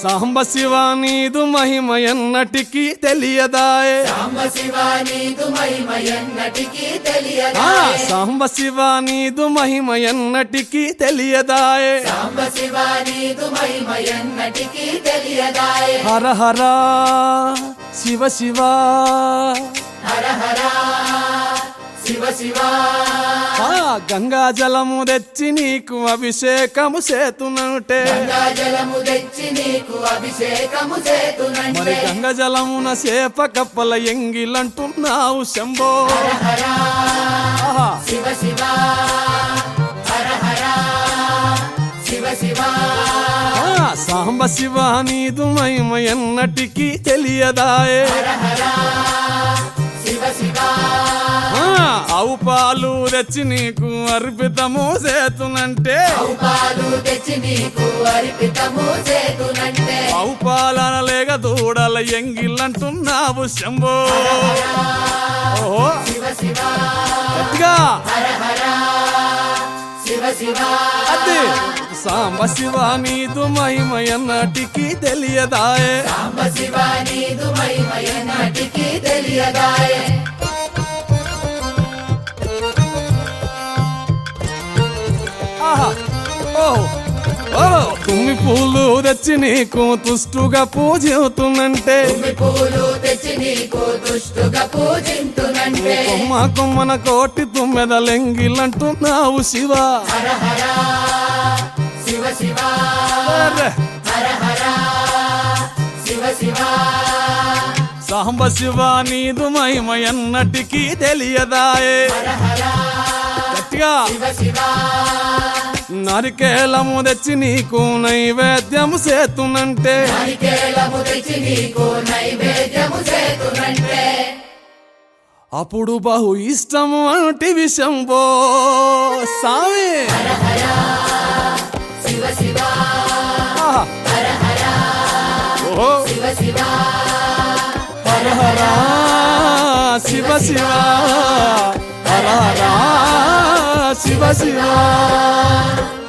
సాంబ శివ నీదు మహిమ ఎన్నటికీ తెలియదాయే సాంబ శివ నీదు మహిమ ఎన్నటికీ ఆ, తెలియదాయే సాంబ శివ నీదు మహిమ ఎన్నటికీ తెలియదాయే సాంబ శివ నీదు మహిమ ఎన్నటికీ తెలియదాయే హర హర శివ శివ హర హర శివ శివ ఆ, గంగా జలము తెచ్చి నీకు అభిషేకము చేతునంటే గంగా జలము తెచ్చి నీకు అభిషేకము మరి చేతునంటే గంగ జలమున సేప కప్పల ఎంగిలంటున్నావు శంభో హర ఆహా. శివ శివ హర హర శివ శివ ఆ, సాంబ శివ నీదు మహిమ ఎన్నటికీ తెలియదాయే హర హర శివ శివ ఆ, ఆవు పాలు తెచ్చి నీకు అర్పితము చేతునంటే పాలు తెచ్చి నీకు అర్పితము చేతునంటే ఆవు పాలన లేక దూడల ఎంగిలంటున్నావు శంభో ఓహో శివ శివ గట్టిగా హర హర శివ శివ అదే సాంబ శివ నీదు మహిమ ఎన్నటికీ తెలియదాయే సాంబ శివ నీదు మహిమ ఎన్నటికీ తెలియదాయే ఆహా ఓహో ఓ తుమ్మి పూలు తెచ్చి నీకు తుష్టుగా పూజవుతున్నంటే తుమ్మి పూలు తెచ్చి నీకు దుష్టుగా పూజింతునంటే కొమ్మ కొమ్మన కోటి తుమ్మెదలెంగిలంటున్నావు శివ హర హర శివ శివ అరే, హర హర శివ శివ సాంబ శివ నీదు మహిమ ఎన్నటికీ తెలియదాయే హర హర గట్టిగా శివ శివ నరికేలము తెచ్చి నీకు నైవేద్యము చేతునంటే నారికేళము తెచ్చి నీకు నైవేద్యము చేతునంటే అప్పుడు బహు ఇష్టము అంటే విషంబో సామి శివ శివ ఆహా. హర హర ఓహో శివ శివ హర హర శివ శివ హర హర శివ శివ